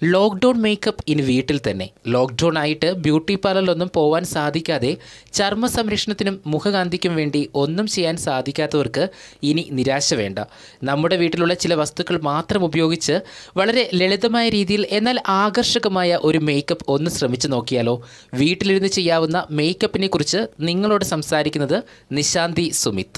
lockdown makeup ഇനി വീട്ടിൽ തന്നെ ലോക്ക്ഡൗൺ ആയിട്ട് ബ്യൂട്ടി പാർലറിലൊന്നും പോവാൻ സാധിക്കാതെ ചർമ്മ സംരക്ഷണത്തിനും മുഖകാന്തിക്കും വേണ്ടി ഒന്നും ചെയ്യാൻ സാധിക്കാത്തവർക്ക് ഇനി നിരാശ വേണ്ട നമ്മുടെ വീട്ടിലുള്ള ചില വസ്തുക്കൾ മാത്രം ഉപയോഗിച്ച് വളരെ ലളിതമായ രീതിയിൽ എന്നാൽ ആകർഷകമായ ഒരു മേക്കപ്പ് ഒന്ന് ശ്രമിച്ചു നോക്കിയാലോ വീട്ടിലിരുന്ന് ചെയ്യാവുന്ന മേക്കപ്പിനെ കുറിച്ച് നിങ്ങളോട് സംസാരിക്കുന്നത് നിശാന്തി സുമിത്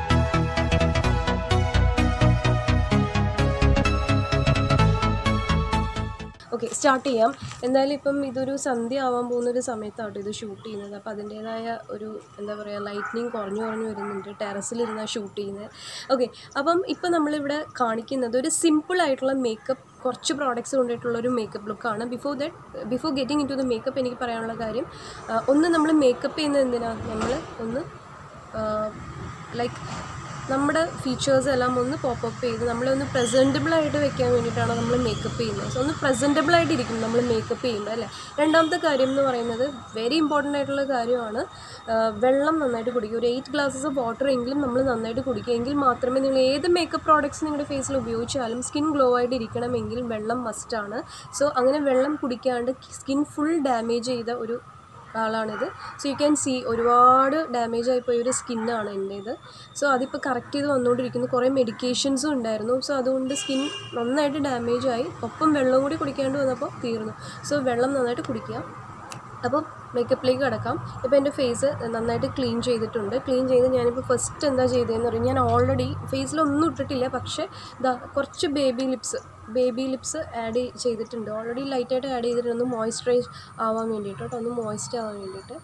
ഓക്കെ സ്റ്റാർട്ട് ചെയ്യാം എന്തായാലും ഇപ്പം ഇതൊരു സന്ധ്യ ആവാൻ പോകുന്ന ഒരു സമയത്താണ് ഇത് ഷൂട്ട് ചെയ്യുന്നത് അപ്പോൾ അതിൻ്റേതായ ഒരു എന്താ പറയുക ലൈറ്റ്നിങ് കുറഞ്ഞു കുറഞ്ഞു വരുന്നുണ്ട് ടെറസിലിരുന്നാണ് ഷൂട്ട് ചെയ്യുന്നത് ഓക്കെ അപ്പം ഇപ്പം നമ്മളിവിടെ കാണിക്കുന്നത് ഒരു സിമ്പിൾ ആയിട്ടുള്ള മേക്കപ്പ് കുറച്ച് പ്രോഡക്റ്റ്സ് കൊണ്ടിട്ടുള്ള ഒരു മേക്കപ്പ് ലുക്കാണ് before that before getting into the makeup എനിക്ക് പറയാനുള്ള കാര്യം ആ, ഒന്ന് നമ്മൾ മേക്കപ്പ് ചെയ്യുന്നത് എന്തിനാണ് നമ്മൾ ഒന്ന് ലൈക്ക് നമ്മുടെ ഫീച്ചേഴ്സ് എല്ലാം ഒന്ന് പോപ്പപ്പ് ചെയ്ത് നമ്മളൊന്ന് പ്രസൻറ്റബിൾ ആയിട്ട് വെക്കാൻ വേണ്ടിയിട്ടാണ് നമ്മൾ മേക്കപ്പ് ചെയ്യുന്നത് സോ ഒന്ന് പ്രസൻറ്റബിൾ ആയിട്ടിരിക്കും നമ്മൾ മേക്കപ്പ് ചെയ്യുമ്പോൾ അല്ലേ രണ്ടാമത്തെ കാര്യം എന്ന് പറയുന്നത് വെരി ഇമ്പോർട്ടൻ്റ് ആയിട്ടുള്ള കാര്യമാണ് ആ, വെള്ളം നന്നായിട്ട് കുടിക്കുക ഒരു എയ്റ്റ് ഗ്ലാസസ് ഓഫ് വാട്ടർ എങ്കിലും നമ്മൾ നന്നായിട്ട് കുടിക്കുക എങ്കിൽ മാത്രമേ നിങ്ങൾ ഏത് മേക്കപ്പ് പ്രോഡക്റ്റ്സ് നിങ്ങളുടെ ഫേസിൽ ഉപയോഗിച്ചാലും സ്കിൻ ഗ്ലോ ആയിട്ട് ഇരിക്കണമെങ്കിൽ വെള്ളം മസ്റ്റാണ് സോ അങ്ങനെ വെള്ളം കുടിക്കാണ്ട് സ്കിൻ ഫുൾ ഡാമേജ് ചെയ്ത ഒരു ആളാണിത് സോ യു ക്യാൻ സീ ഒരുപാട് ഡാമേജ് ആയിപ്പോയ ഒരു സ്കിന്നാണ് എൻ്റേത് സോ അതിപ്പോൾ കറക്റ്റ് ചെയ്ത് വന്നുകൊണ്ടിരിക്കുന്നു കുറേ മെഡിക്കേഷൻസും ഉണ്ടായിരുന്നു സോ അതുകൊണ്ട് സ്കിൻ നന്നായിട്ട് ഡാമേജ് ആയി ഒപ്പം വെള്ളം കൂടി കുടിക്കാണ്ട് വന്നപ്പോൾ തീർന്നു സോ വെള്ളം നന്നായിട്ട് കുടിക്കുക അപ്പം മേക്കപ്പിലേക്ക് കിടക്കാം ഇപ്പോൾ എൻ്റെ ഫേസ് നന്നായിട്ട് ക്ലീൻ ചെയ്തിട്ടുണ്ട് ക്ലീൻ ചെയ്ത് ഞാനിപ്പോൾ ഫസ്റ്റ് എന്താ ചെയ്തതെന്ന് പറയും ഞാൻ ഓൾറെഡി ഫേസിലൊന്നും ഇട്ടിട്ടില്ല പക്ഷേ ഇതാ കുറച്ച് baby lips baby lips add ചെയ്തിട്ടുണ്ട് ഓൾറെഡി ലൈറ്റായിട്ട് ആഡ് ചെയ്തിട്ടുണ്ട് ഒന്ന് മോയ്സ്ചറൈസ് ആവാൻ വേണ്ടിയിട്ട് കേട്ടോ ഒന്ന് മോയ്സ്റ്റ് ആവാൻ വേണ്ടിയിട്ട്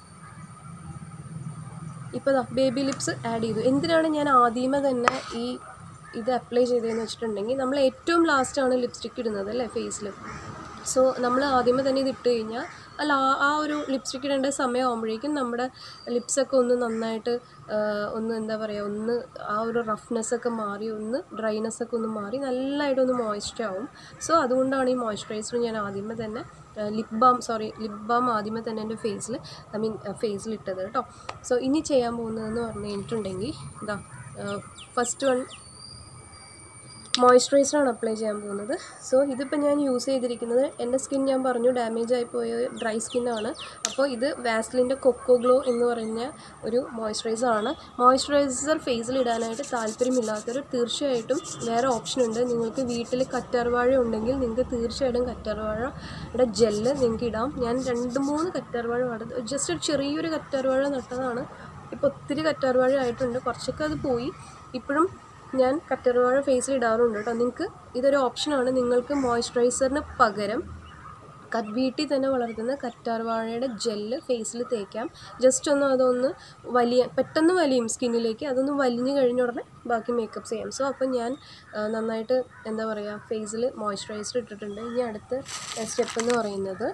ഇപ്പോൾ ദാ ബേബി ലിപ്സ് ആഡ് ചെയ്തു എന്തിനാണ് ഞാൻ ആദ്യമേ തന്നെ ഈ ഇത് അപ്ലൈ ചെയ്തതെന്ന് വെച്ചിട്ടുണ്ടെങ്കിൽ നമ്മൾ ഏറ്റവും ലാസ്റ്റാണ് ലിപ്സ്റ്റിക്ക് ഇടുന്നത് അല്ലേ ഫേസിൽ സോ നമ്മൾ ആദ്യമേ തന്നെ ഇത് ഇട്ട് കഴിഞ്ഞാൽ അല്ല ആ- ആ ഒരു ലിപ്സ്റ്റിക്ക് ഇടേണ്ട സമയമാകുമ്പോഴേക്കും നമ്മുടെ ലിപ്സൊക്കെ ഒന്ന് നന്നായിട്ട് ആ, ഒന്ന് എന്താ പറയുക ഒന്ന് ആ ഒരു റഫ്നെസ് ഒക്കെ മാറി ഒന്ന് ഡ്രൈനെസ് ഒക്കെ ഒന്ന് മാറി നല്ലതായിട്ട് ഒന്ന് മോയ്സ്ചർ ആവും സോ അതുകൊണ്ടാണ് ഈ മോയ്സ്ചറൈസർ ഞാൻ ആദ്യമേ തന്നെ lip balm sorry lip balm ആദ്യമേ തന്നെ എൻ്റെ ഫേസിൽ ഐ മീൻ ഫേസിൽ ഇട്ടത് കേട്ടോ സോ ഇനി ചെയ്യാൻ പോകുന്നതെന്ന് പറഞ്ഞു കഴിഞ്ഞിട്ടുണ്ടെങ്കിൽ ഇതാ ഫസ്റ്റ് വൺ മോയ്സ്ചറൈസറാണ് അപ്ലൈ ചെയ്യാൻ പോകുന്നത് സോ ഇതിപ്പോൾ ഞാൻ യൂസ് ചെയ്തിരിക്കുന്നത് എൻ്റെ സ്കിൻ ഞാൻ പറഞ്ഞു ഡാമേജ് ആയിപ്പോയ ഡ്രൈ സ്കിന്നാണ് അപ്പോൾ ഇത് വാസ്ലിൻ്റെ കൊക്കോ ഗ്ലോ എന്ന് പറഞ്ഞ ഒരു മോയ്സ്ചറൈസർ ആണ് മോയ്സ്ചറൈസർ ഫേസിൽ ഇടാനായിട്ട് താല്പര്യമില്ലാത്തവർ തീർച്ചയായിട്ടും വേറെ ഓപ്ഷൻ ഉണ്ട് നിങ്ങൾക്ക് വീട്ടിൽ കറ്റാർവാഴ ഉണ്ടെങ്കിൽ നിങ്ങൾക്ക് തീർച്ചയായിട്ടും കറ്റാർവാഴയുടെ ജെല്ല് നിങ്ങൾക്ക് ഇടാം ഞാൻ രണ്ട് മൂന്ന് കറ്റാർവാഴ നട്ടത് ജസ്റ്റ് ഒരു ചെറിയൊരു കറ്റാർവാഴ നട്ടതാണ് ഇപ്പോൾ ഒത്തിരി കറ്റാർവാഴ ആയിട്ടുണ്ട് കുറച്ചൊക്കെ അത് പോയി ഇപ്പോഴും ഞാൻ കറ്റാർവാഴ ഫേസിൽ ഇടാറുണ്ട് കേട്ടോ നിങ്ങൾക്ക് ഇതൊരു ഓപ്ഷനാണ് നിങ്ങൾക്ക് മോയ്സ്ചറൈസറിന് പകരം ക- വീട്ടിൽ തന്നെ വളർത്തുന്ന കറ്റാർവാഴയുടെ ജെല്ല് ഫേസിൽ തേക്കാം ജസ്റ്റ് ഒന്ന് അതൊന്ന് വലിയ പെട്ടെന്ന് വലിയും സ്കിന്നിലേക്ക് അതൊന്ന് വലിഞ്ഞു കഴിഞ്ഞ ഉടനെ ബാക്കി മേക്കപ്പ് ചെയ്യാം സോ അപ്പം ഞാൻ ആ, നന്നായിട്ട് എന്താ പറയുക ഫേസിൽ മോയ്സ്ചറൈസർ ഇട്ടിട്ടുണ്ട് ഇനി അടുത്ത സ്റ്റെപ്പ് എന്ന് പറയുന്നത്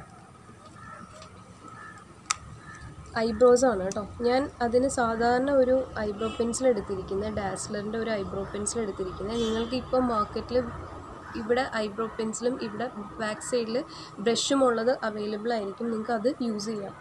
ഐബ്രോസ് ആണ് കേട്ടോ ഞാൻ അതിന് സാധാരണ ഒരു ഐബ്രോ പെൻസിൽ എടുത്തിരിക്കുന്നത് ഡാസ്ലറിൻ്റെ ഒരു ഐബ്രോ പെൻസിൽ എടുത്തിരിക്കുന്നത് നിങ്ങൾക്ക് ഇപ്പോൾ മാർക്കറ്റിൽ ഇവിടെ ഐബ്രോ പെൻസിലും ഇവിടെ ബാക്ക് സൈഡിൽ ബ്രഷും ഉള്ളത് അവൈലബിൾ ആയിരിക്കും നിങ്ങൾക്ക് അത് യൂസ് ചെയ്യാം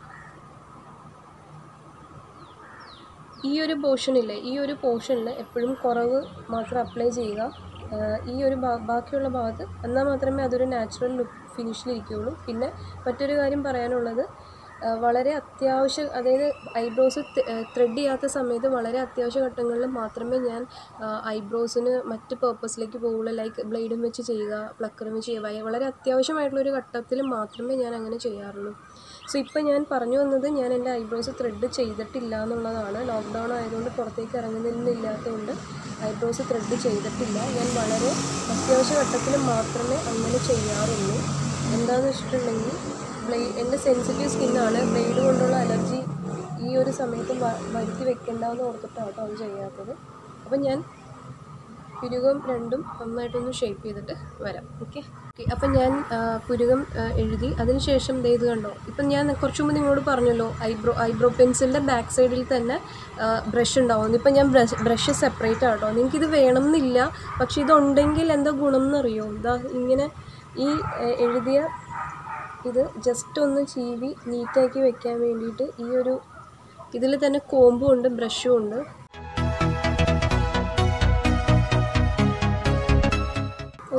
ഈ ഒരു പോർഷനില്ലേ ഈ ഒരു പോർഷനിൽ എപ്പോഴും കുറവ് മാത്രം അപ്ലൈ ചെയ്യുക ആഹ് ഈ ഒരു ഭാ- ബാക്കിയുള്ള ഭാഗത്ത് എന്നാൽ മാത്രമേ അതൊരു നാച്ചുറൽ ലുക്ക് ഫിനിഷിലിരിക്കുകയുള്ളൂ പിന്നെ മറ്റൊരു കാര്യം പറയാനുള്ളത് ആഹ് വളരെ അത്യാവശ്യം അതായത് ഐബ്രോസ് ത്രെഡ് ചെയ്യാത്ത സമയത്ത് വളരെ അത്യാവശ്യ ഘട്ടങ്ങളിൽ മാത്രമേ ഞാൻ ഐബ്രോസിന് മറ്റ് പേർപ്പസിലേക്ക് പോകുള്ളൂ ലൈക്ക് ബ്ലേഡും വെച്ച് ചെയ്യുക പ്ലക്കറും വെച്ച് ചെയ്യുക വളരെ അത്യാവശ്യമായിട്ടുള്ളൊരു ഘട്ടത്തിൽ മാത്രമേ ഞാൻ അങ്ങനെ ചെയ്യാറുള്ളൂ സോ ഇപ്പം ഞാൻ പറഞ്ഞു വന്നത് ഞാൻ എൻ്റെ ഐബ്രോസ് ത്രെഡ് ചെയ്തിട്ടില്ല എന്നുള്ളതാണ് ലോക്ക്ഡൗൺ ആയതുകൊണ്ട് പുറത്തേക്ക് ഇറങ്ങുന്നില്ലാത്തതുകൊണ്ട് ഐബ്രോസ് ത്രെഡ് ചെയ്തിട്ടില്ല ഞാൻ വളരെ അത്യാവശ്യ ഘട്ടത്തിൽ മാത്രമേ അങ്ങനെ ചെയ്യാറുള്ളൂ എന്താണെന്ന് വെച്ചിട്ടുണ്ടെങ്കിൽ ബ്ലേ എൻ്റെ സെൻസിറ്റീവ് സ്കിന്നാണ് ബ്ലേഡ് കൊണ്ടുള്ള അലർജി ഈ ഒരു സമയത്ത് വ- വരുത്തി വെക്കേണ്ടെന്ന് ഓർത്തിട്ടാണ് കേട്ടോ അത് ചെയ്യാത്തത് അപ്പം ഞാൻ പുരുകം രണ്ടും നന്നായിട്ടൊന്ന് ഷേപ്പ് ചെയ്തിട്ട് വരാം ഓക്കെ ഓക്കെ അപ്പം ഞാൻ ആ, പുരുകം ആ, എഴുതി അതിനുശേഷം ദേ ഇത് കണ്ടോ ഇപ്പം ഞാൻ കുറച്ച് മുമ്പ് നിങ്ങളോട് പറഞ്ഞല്ലോ ഐബ്രോ ഐബ്രോ പെൻസിലിൻ്റെ ബാക്ക് സൈഡിൽ തന്നെ ബ്രഷ് ഉണ്ടാവും ഇപ്പം ഞാൻ ബ്രഷ് ബ്രഷ് സെപ്പറേറ്റ് ആട്ടോ നിങ്ങൾക്കിത് വേണം എന്നില്ല പക്ഷേ ഇതുണ്ടെങ്കിൽ എന്താ ഗുണം എന്നറിയോ ഇതാ ഇങ്ങനെ ഈ ആ, എഴുതിയ ഇത് ജസ്റ്റ് ഒന്ന് ചീവി നീറ്റാക്കി വെക്കാൻ വേണ്ടിയിട്ട് ഈ ഒരു ഇതിൽ തന്നെ കോമ്പും ഉണ്ട് ബ്രഷും ഉണ്ട് ഒന്ന്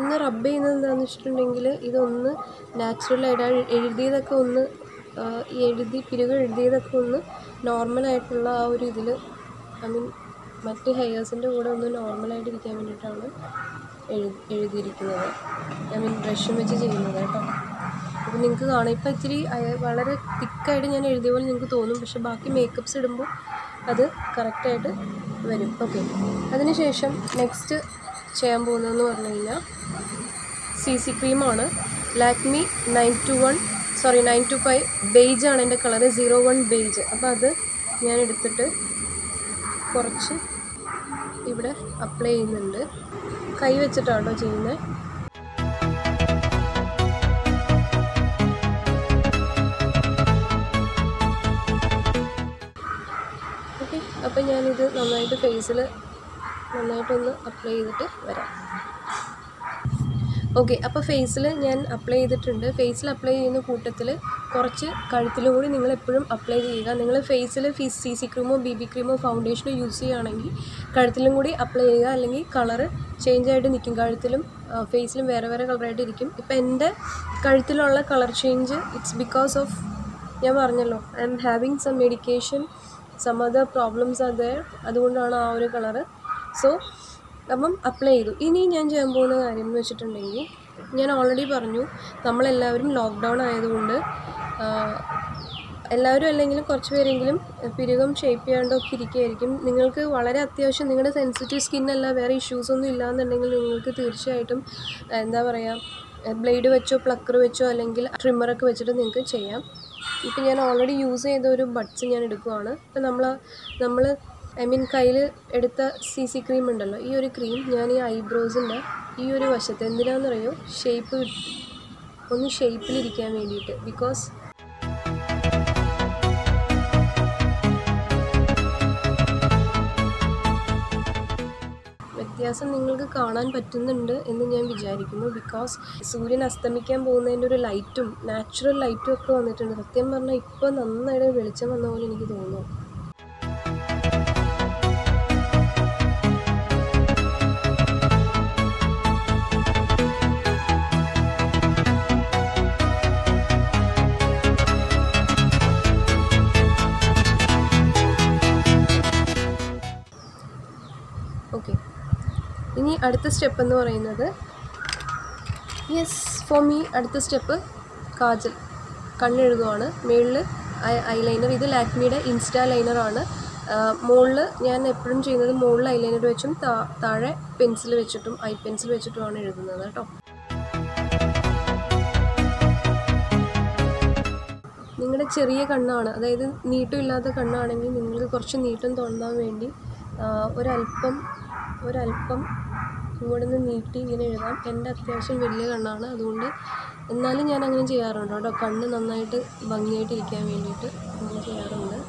ഒന്ന് റബ്ബ് ചെയ്യുന്നത് എന്താണെന്ന് വെച്ചിട്ടുണ്ടെങ്കിൽ ഇതൊന്ന് നാച്ചുറലായിട്ട് ആ എഴുതിയതൊക്കെ ഒന്ന് ആ, ഈ എഴുതി പിരിവ് എഴുതിയതൊക്കെ ഒന്ന് നോർമലായിട്ടുള്ള ആ ഒരു ഇതിൽ ഐ മീൻ മറ്റ് ഹെയേഴ്സിൻ്റെ കൂടെ ഒന്ന് നോർമലായിട്ട് ഇരിക്കാൻ വേണ്ടിയിട്ടാണ് എഴു എഴുതിയിരിക്കുന്നത് ഐ മീൻ ബ്രഷും വെച്ച് ചെയ്യുന്നത് കേട്ടോ അപ്പോൾ നിങ്ങൾക്ക് കാണാം ഇപ്പം ഇച്ചിരി അയ- വളരെ തിക്കായിട്ട് ഞാൻ എഴുതിയ പോലെ നിങ്ങൾക്ക് തോന്നും പക്ഷെ ബാക്കി മേക്കപ്സ് ഇടുമ്പോൾ അത് കറക്റ്റായിട്ട് വരും ഓക്കെ അതിനുശേഷം നെക്സ്റ്റ് ചെയ്യാൻ പോകുന്നതെന്ന് പറഞ്ഞു കഴിഞ്ഞാൽ സി സി ക്രീമാണ് Lakme nine two one sorry nine two five beige ആണ് എൻ്റെ കളറ് സീറോ വൺ ബേജ് അപ്പോൾ അത് ഞാൻ എടുത്തിട്ട് കുറച്ച് ഇവിടെ അപ്ലൈ ചെയ്യുന്നുണ്ട് കൈ വെച്ചിട്ടാണോ ചെയ്യുന്നത് ഓക്കെ അപ്പം ഞാനിത് നന്നായിട്ട് ഫേസിൽ നന്നായിട്ടൊന്ന് അപ്ലൈ ചെയ്തിട്ട് വരാം ഓക്കെ അപ്പോൾ ഫേസിൽ ഞാൻ അപ്ലൈ ചെയ്തിട്ടുണ്ട് ഫേസിൽ അപ്ലൈ ചെയ്യുന്ന കൂട്ടത്തിൽ കുറച്ച് കഴുത്തിലും കൂടി നിങ്ങൾ എപ്പോഴും അപ്ലൈ ചെയ്യുക നിങ്ങൾ ഫേസിൽ ഫീസ് സി സി ക്രീമോ ബി ബി ക്രീമോ ഫൗണ്ടേഷനോ യൂസ് ചെയ്യുകയാണെങ്കിൽ കഴുത്തിലും കൂടി അപ്ലൈ ചെയ്യുക അല്ലെങ്കിൽ കളറ് ചേഞ്ച് ആയിട്ട് നിൽക്കും കഴുത്തിലും ഫേസിലും വേറെ വേറെ കളറായിട്ട് ഇരിക്കും ഇപ്പം എൻ്റെ കഴുത്തിലുള്ള colour change it's because of ഞാൻ പറഞ്ഞല്ലോ I'm having some medication some other problems are there അതുകൊണ്ടാണ് ആ ഒരു കളറ് സോ അപ്പം അപ്ലൈ ചെയ്തു ഇനി ഞാൻ ചെയ്യാൻ പോകുന്ന കാര്യം എന്ന് വെച്ചിട്ടുണ്ടെങ്കിൽ ഞാൻ ഓൾറെഡി പറഞ്ഞു നമ്മളെല്ലാവരും ലോക്ക്ഡൗൺ ആയതുകൊണ്ട് ആഹ്, എല്ലാവരും അല്ലെങ്കിലും കുറച്ച് പേരെങ്കിലും പിരുകം ഷേപ്പ് ചെയ്യാണ്ടൊക്കെ ഇരിക്കുകയായിരിക്കും നിങ്ങൾക്ക് വളരെ അത്യാവശ്യം നിങ്ങളുടെ സെൻസിറ്റീവ് സ്കിന്നല്ല വേറെ ഇഷ്യൂസ് ഒന്നും ഇല്ലാന്നുണ്ടെങ്കിൽ നിങ്ങൾക്ക് തീർച്ചയായിട്ടും എന്താ പറയുക ബ്ലേഡ് വെച്ചോ പ്ലക്കർ വെച്ചോ അല്ലെങ്കിൽ ട്രിമ്മറൊക്കെ വെച്ചിട്ട് നിങ്ങൾക്ക് ചെയ്യാം ഇപ്പം ഞാൻ ഓൾറെഡി യൂസ് ചെയ്ത ഒരു ബഡ്സ് ഞാൻ എടുക്കുവാണ് ഇപ്പം നമ്മൾ നമ്മൾ ഐ മീൻ കയ്യിൽ എടുത്ത സി സി ക്രീം ഉണ്ടല്ലോ ഈ ഒരു ക്രീം ഞാൻ ഈ ഐബ്രോസിൻ്റെ ഈ ഒരു വശത്ത് എന്തിനാണെന്നറിയോ ഷേപ്പ് ഒന്ന് ഷേപ്പിലിരിക്കാൻ വേണ്ടിയിട്ട് ബിക്കോസ് വ്യത്യാസം നിങ്ങൾക്ക് കാണാൻ പറ്റുന്നുണ്ട് എന്ന് ഞാൻ വിചാരിക്കുന്നു ബിക്കോസ് സൂര്യൻ അസ്തമിക്കാൻ പോകുന്നതിൻ്റെ ഒരു ലൈറ്റും നാച്ചുറൽ ലൈറ്റും ഒക്കെ വന്നിട്ടുണ്ട് സത്യം പറഞ്ഞാൽ ഇപ്പോൾ നന്നായിട്ട് വെളിച്ചം വന്ന പോലെ എനിക്ക് തോന്നുന്നു ഓക്കെ ഇനി അടുത്ത സ്റ്റെപ്പ് എന്ന് പറയുന്നത് യെസ് ഫോർ മീ അടുത്ത സ്റ്റെപ്പ് കാജൽ കണ്ണെഴുതുവാണ് മേളിൽ ഐലൈനർ ഇത് ലാക്മിയുടെ ഇൻസ്റ്റാ ലൈനറാണ് മുകളിൽ ഞാൻ എപ്പോഴും ചെയ്യുന്നത് മുകളിൽ ഐലൈനർ വെച്ചും താ- താഴെ പെൻസിൽ വെച്ചിട്ടും ഐ പെൻസിൽ വെച്ചിട്ടുമാണ് എഴുതുന്നത് കേട്ടോ നിങ്ങളുടെ ചെറിയ കണ്ണാണ് അതായത് നീട്ടമില്ലാത്ത കണ്ണാണെങ്കിൽ നിങ്ങൾക്ക് കുറച്ച് നീട്ടം തോന്നാൻ വേണ്ടി ആ, ഒരല്പം ഒരല്പം ഇവിടെ നിന്ന് നീട്ടി ഇങ്ങനെ എഴുതാം എൻ്റെ അത്യാവശ്യം വലിയ കണ്ണാണ് അതുകൊണ്ട് എന്നാലും ഞാൻ അങ്ങനെ ചെയ്യാറുണ്ട് കേട്ടോ കണ്ണ് നന്നായിട്ട് ഭംഗിയായിട്ട് ഇരിക്കാൻ വേണ്ടിയിട്ട് അങ്ങനെ ചെയ്യാറുണ്ട്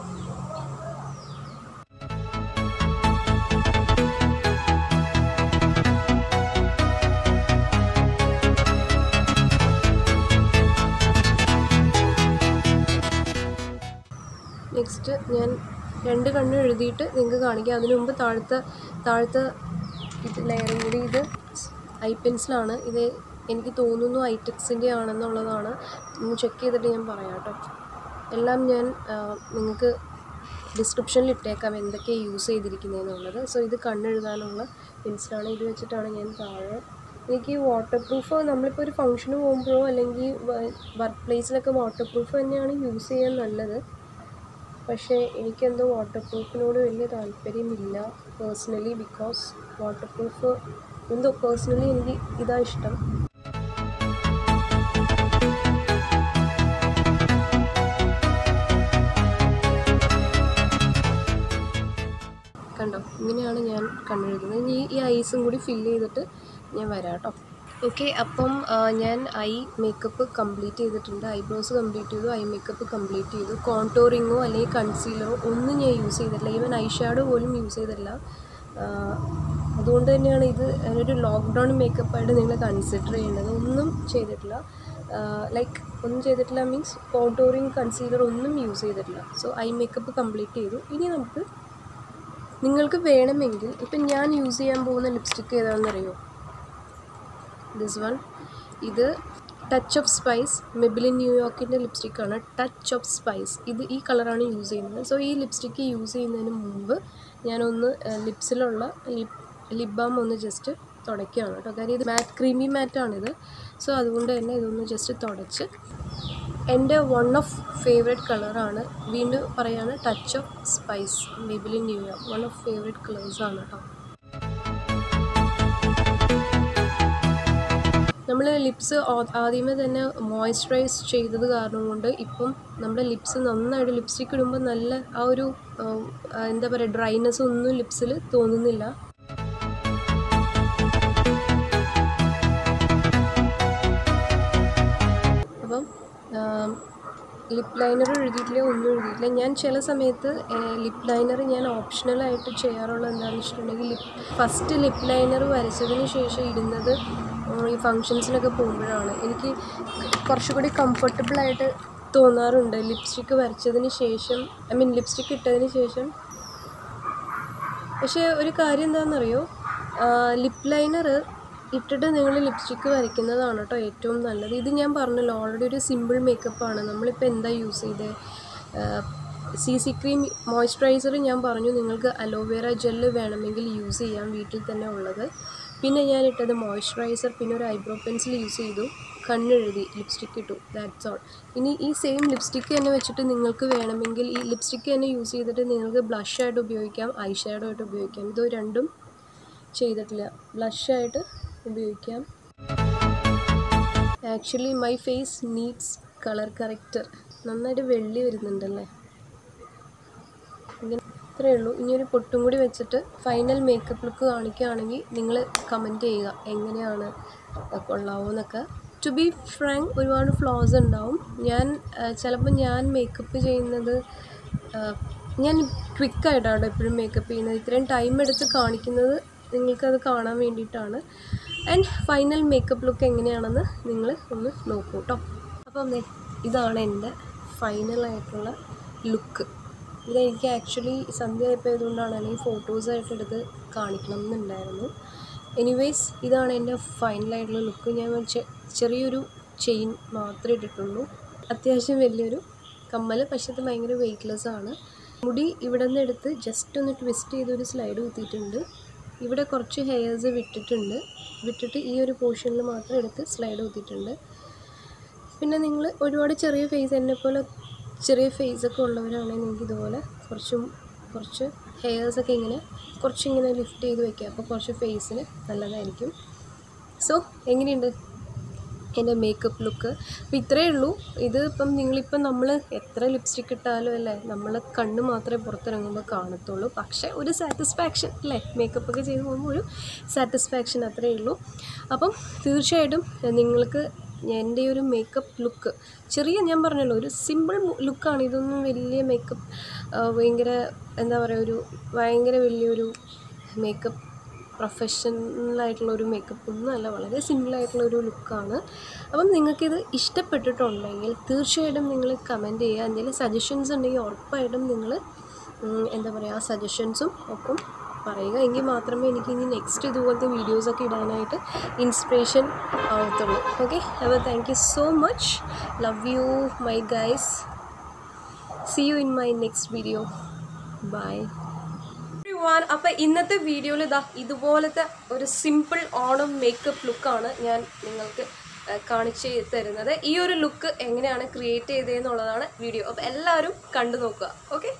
നെക്സ്റ്റ് ഞാൻ രണ്ട് കണ്ണ് എഴുതിയിട്ട് നിങ്ങൾക്ക് കാണിക്കാം അതിനു മുമ്പ് താഴത്തെ താഴത്തെ ഇത് ലെയറും കൂടി ഇത് ഐ പെൻസിലാണ് ഇത് എനിക്ക് തോന്നുന്നു ഐറ്റക്സിൻ്റെ ആണെന്നുള്ളതാണ് ഒന്ന് ചെക്ക് ചെയ്തിട്ട് ഞാൻ പറയാം കേട്ടോ എല്ലാം ഞാൻ ആ, നിങ്ങൾക്ക് ഡിസ്ക്രിപ്ഷനിൽ ഇട്ടേക്കാം എന്തൊക്കെയാണ് യൂസ് ചെയ്തിരിക്കുന്നതെന്നുള്ളത് സോ ഇത് കണ്ണെഴുതാനുള്ള പെൻസിലാണ് ഇത് വെച്ചിട്ടാണ് ഞാൻ താഴെ എനിക്ക് വാട്ടർ പ്രൂഫ് നമ്മളിപ്പോൾ ഒരു ഫംഗ്ഷന് പോകുമ്പോഴോ അല്ലെങ്കിൽ വർക്ക് പ്ലേസിലൊക്കെ വാട്ടർ പ്രൂഫ് തന്നെയാണ് യൂസ് ചെയ്യാൻ നല്ലത് പക്ഷേ എനിക്കെന്തോ വാട്ടർ പ്രൂഫിനോട് വലിയ താല്പര്യമില്ല പേഴ്സണലി ബിക്കോസ് വാട്ടർ പ്രൂഫ് എന്തോ പേഴ്സണലി എനിക്ക് ഇതാ ഇഷ്ടം കണ്ടോ ഇങ്ങനെയാണ് ഞാൻ കണ്ണെഴുതുന്നത് ഇനി ഈ ഐസും കൂടി ഫില്ല് ചെയ്തിട്ട് ഞാൻ വരാം കേട്ടോ ഓക്കെ അപ്പം ആ, ഞാൻ ഐ മേക്കപ്പ് കംപ്ലീറ്റ് ചെയ്തിട്ടുണ്ട് ഐബ്രോസ് കംപ്ലീറ്റ് ചെയ്തു ഐ മേക്കപ്പ് കംപ്ലീറ്റ് ചെയ്തു കോൺടോറിങ്ങോ അല്ലെങ്കിൽ കൺസീലറോ ഒന്നും ഞാൻ യൂസ് ചെയ്തിട്ടില്ല ഈവൻ ഐ ഷാഡോ പോലും യൂസ് ചെയ്തിട്ടില്ല ആ, അതുകൊണ്ട് തന്നെയാണ് ഇത് ഒരു ലോക്ക്ഡൗൺ മേക്കപ്പായിട്ട് നിങ്ങൾ കൺസിഡർ ചെയ്യേണ്ടത് ഒന്നും ചെയ്തിട്ടില്ല ലൈക്ക് ഒന്നും ചെയ്തിട്ടില്ല മീൻസ് കോൺടോറിങ് കൺസീലർ ഒന്നും യൂസ് ചെയ്തിട്ടില്ല സോ ഐ മേക്കപ്പ് കംപ്ലീറ്റ് ചെയ്തു ഇനി നമുക്ക് നിങ്ങൾക്ക് വേണമെങ്കിൽ ഇപ്പം ഞാൻ യൂസ് ചെയ്യാൻ പോകുന്ന ലിപ്സ്റ്റിക്ക് ഏതാണെന്നറിയോ ദിസ് വൺ ഇത് ടച്ച് ഓഫ് സ്പൈസ് മെബിലിൻ ന്യൂയോർക്കിൻ്റെ ലിപ്സ്റ്റിക്കാണ് ടച്ച് ഓഫ് സ്പൈസ് ഇത് ഈ കളറാണ് യൂസ് ചെയ്യുന്നത് സോ ഈ ലിപ്സ്റ്റിക്ക് യൂസ് ചെയ്യുന്നതിന് മുമ്പ് ഞാനൊന്ന് ലിപ്സിലുള്ള ലിപ് ലിപ് ബാം ഒന്ന് ജസ്റ്റ് തുടയ്ക്കുകയാണ് കേട്ടോ കാര്യം ഇത് മാറ്റ് ക്രീമി മാറ്റാണിത് സോ അതുകൊണ്ട് തന്നെ ഇതൊന്ന് ജസ്റ്റ് തുടച്ച് എൻ്റെ വൺ ഓഫ് ഫേവറേറ്റ് കളറാണ് വീണ്ടും പറയാണ് touch of spice Maybelline New York one of favourite കളേഴ്സാണ് കേട്ടോ നമ്മൾ ലിപ്സ് ആദ്യമേ തന്നെ മോയ്സ്ചറൈസ് ചെയ്തത് കാരണം കൊണ്ട് ഇപ്പം നമ്മുടെ ലിപ്സ് നന്നായിട്ട് ലിപ്സ്റ്റിക് ഇടുമ്പോൾ നല്ല ആ ഒരു ആ, ആ, എന്താ പറയുക ഡ്രൈനെസ് ഒന്നും ലിപ്സിൽ തോന്നുന്നില്ല അപ്പം ലിപ്പ് ലൈനർ എഴുതിയിട്ടില്ല ഒന്നും എഴുതിയിട്ടില്ല ഞാൻ ചില സമയത്ത് ലിപ്പ് ലൈനർ ഞാൻ ഓപ്ഷണലായിട്ട് ചെയ്യാറുള്ളത് എന്താണെന്ന് വെച്ചിട്ടുണ്ടെങ്കിൽ ലിപ്പ് ഫസ്റ്റ് ലിപ്പ് ലൈനർ വരച്ചതിന് ശേഷം ഇടുന്നത് ഉം, ഈ ഫങ്ഷൻസിനൊക്കെ പോകുമ്പോഴാണ് എനിക്ക് കുറച്ചുകൂടി കംഫർട്ടബിളായിട്ട് തോന്നാറുണ്ട് ലിപ്സ്റ്റിക്ക് വരച്ചതിന് ശേഷം ഐ മീൻ ലിപ്സ്റ്റിക്ക് ഇട്ടതിന് ശേഷം പക്ഷേ ഒരു കാര്യം എന്താണെന്നറിയോ ലിപ്പ് ലൈനർ ഇട്ടിട്ട് നിങ്ങൾ ലിപ്സ്റ്റിക്ക് വരയ്ക്കുന്നതാണ് കേട്ടോ ഏറ്റവും നല്ലത് ഇത് ഞാൻ പറഞ്ഞല്ലോ ഓൾറെഡി ഒരു സിമ്പിൾ മേക്കപ്പാണ് നമ്മളിപ്പോൾ എന്താ യൂസ് ചെയ്തത് സി സി ക്രീം മോയ്സ്ചറൈസർ ഞാൻ പറഞ്ഞു നിങ്ങൾക്ക് അലോവേറ ജെല്ല് വേണമെങ്കിൽ യൂസ് ചെയ്യാം വീട്ടിൽ തന്നെ ഉള്ളത് പിന്നെ ഞാൻ ഇട്ടത് മോയ്സ്ചറൈസർ പിന്നെ ഒരു ഐബ്രോ പെൻസിൽ യൂസ് ചെയ്തു കണ്ണെഴുതി ലിപ്സ്റ്റിക്ക് ഇട്ടു ദാറ്റ്സ് ഓൾ ഇനി ഈ സെയിം ലിപ്സ്റ്റിക്ക് തന്നെ വെച്ചിട്ട് നിങ്ങൾക്ക് വേണമെങ്കിൽ ഈ ലിപ്സ്റ്റിക്ക് തന്നെ യൂസ് ചെയ്തിട്ട് നിങ്ങൾക്ക് ബ്ലഷായിട്ട് ഉപയോഗിക്കാം ഐ ഷാഡോ ആയിട്ട് ഉപയോഗിക്കാം ഇത് രണ്ടും ചെയ്തിട്ടില്ല ബ്ലഷായിട്ട് ഉപയോഗിക്കാം actually my face needs colour corrector നന്നായിട്ട് വെള്ളി വരുന്നുണ്ടല്ലേ ഇങ്ങനെ ഇത്രയേ ഉള്ളൂ ഇനി ഒരു പൊട്ടും കൂടി വെച്ചിട്ട് ഫൈനൽ മേക്കപ്പ് ലുക്ക് കാണിക്കുകയാണെങ്കിൽ നിങ്ങൾ കമൻറ്റ് ചെയ്യുക എങ്ങനെയാണ് കൊള്ളാവോ എന്നൊക്കെ ടു ബി ഫ്രാങ്ക് ഒരുപാട് ഫ്ലോസ് ഉണ്ടാവും ഞാൻ ചിലപ്പോൾ ഞാൻ മേക്കപ്പ് ചെയ്യുന്നത് ആ, ഞാൻ ക്വിക്കായിട്ടാണ് എപ്പോഴും മേക്കപ്പ് ചെയ്യുന്നത് ഇത്രയും ടൈം എടുത്ത് കാണിക്കുന്നത് നിങ്ങൾക്കത് കാണാൻ വേണ്ടിയിട്ടാണ് ആൻഡ് ഫൈനൽ മേക്കപ്പ് ലുക്ക് എങ്ങനെയാണെന്ന് നിങ്ങൾ ഒന്ന് നോക്കൂ കേട്ടോ അപ്പം ദേ ഇതാണ് എൻ്റെ ഫൈനലായിട്ടുള്ള ലുക്ക് ഇതെനിക്ക് ആക്ച്വലി സന്ധ്യ ആയപ്പോയതുകൊണ്ടാണ് അല്ലെങ്കിൽ ഫോട്ടോസായിട്ട് എടുത്ത് കാണിക്കണം എന്നുണ്ടായിരുന്നു എനിവേയ്സ് ഇതാണ് എൻ്റെ ഫൈനലായിട്ടുള്ള ലുക്ക് ഞാൻ വെച്ച ചെറിയൊരു ചെയിൻ മാത്രമേ ഇട്ടിട്ടുള്ളൂ അത്യാവശ്യം വലിയൊരു കമ്മൽ പക്ഷേ ഇത് ഭയങ്കര വെയ്റ്റ്ലെസ് ആണ് മുടി ഇവിടെ നിന്ന് എടുത്ത് ജസ്റ്റ് ഒന്ന് ട്വിസ്റ്റ് ചെയ്തൊരു സ്ലൈഡ് കുത്തിയിട്ടുണ്ട് ഇവിടെ കുറച്ച് ഹെയർസ് വിട്ടിട്ടുണ്ട് വിട്ടിട്ട് ഈ ഒരു പോർഷനിൽ മാത്രം എടുത്ത് സ്ലൈഡ് കുത്തിയിട്ടുണ്ട് പിന്നെ നിങ്ങൾ ഒരുപാട് ചെറിയ ഫേസ് എന്നെ പോലെ ചെറിയ ഫേസൊക്കെ ഉള്ളവരാണെങ്കിൽ നിങ്ങൾക്ക് ഇതുപോലെ കുറച്ചും കുറച്ച് ഹെയർസൊക്കെ ഇങ്ങനെ കുറച്ചിങ്ങനെ ലിഫ്റ്റ് ചെയ്ത് വെക്കുക അപ്പോൾ കുറച്ച് ഫേസിന് നല്ലതായിരിക്കും സോ എങ്ങനെയുണ്ട് എൻ്റെ മേക്കപ്പ് ലുക്ക് അപ്പോൾ ഇത്രയേ ഉള്ളൂ ഇത് ഇപ്പം നിങ്ങളിപ്പം നമ്മൾ എത്ര ലിപ്സ്റ്റിക് ഇട്ടാലും അല്ലേ നമ്മൾ കണ്ണ് മാത്രമേ പുറത്തിറങ്ങുമ്പോൾ കാണത്തുള്ളൂ പക്ഷേ ഒരു സാറ്റിസ്ഫാക്ഷൻ അല്ലേ മേക്കപ്പ് ഒക്കെ ചെയ്ത് പോകുമ്പോൾ ഒരു സാറ്റിസ്ഫാക്ഷൻ അത്രയേ ഉള്ളൂ അപ്പം തീർച്ചയായിട്ടും നിങ്ങൾക്ക് എൻ്റെ ഒരു മേക്കപ്പ് ലുക്ക് ചെറിയ ഞാൻ പറഞ്ഞല്ലോ ഒരു സിമ്പിൾ ലുക്കാണ് ഇതൊന്നും വലിയ മേക്കപ്പ് ഭയങ്കര എന്താ പറയുക ഒരു ഭയങ്കര വലിയൊരു മേക്കപ്പ് പ്രൊഫഷണലായിട്ടുള്ള ഒരു മേക്കപ്പ് ഒന്നും അല്ല വളരെ സിമ്പിളായിട്ടുള്ള ഒരു ലുക്കാണ് അപ്പം നിങ്ങൾക്കിത് ഇഷ്ടപ്പെട്ടിട്ടുണ്ടെങ്കിൽ തീർച്ചയായിട്ടും നിങ്ങൾ കമൻറ്റ് ചെയ്യുക എന്തെങ്കിലും സജഷൻസ് ഉണ്ടെങ്കിൽ ഉറപ്പായിട്ടും നിങ്ങൾ എന്താ പറയുക ആ സജഷൻസും ഒപ്പം പറയുക എങ്കിൽ മാത്രമേ എനിക്ക് ഇനി നെക്സ്റ്റ് ഇതുപോലത്തെ വീഡിയോസൊക്കെ ഇടാനായിട്ട് ഇൻസ്പിറേഷൻ ആവത്തുള്ളൂ ഓക്കെ അപ്പോൾ thank you so much love you my guys see you in my next video bye everyone അപ്പോൾ ഇന്നത്തെ വീഡിയോയിൽ ഇതാ ഇതുപോലത്തെ ഒരു സിമ്പിൾ ഓണം മേക്കപ്പ് ലുക്കാണ് ഞാൻ നിങ്ങൾക്ക് ആ, കാണിച്ച് തരുന്നത് ഈ ഒരു ലുക്ക് എങ്ങനെയാണ് ക്രിയേറ്റ് ചെയ്തതെന്നുള്ളതാണ് വീഡിയോ അപ്പോൾ എല്ലാവരും കണ്ടു നോക്കുക ഓക്കെ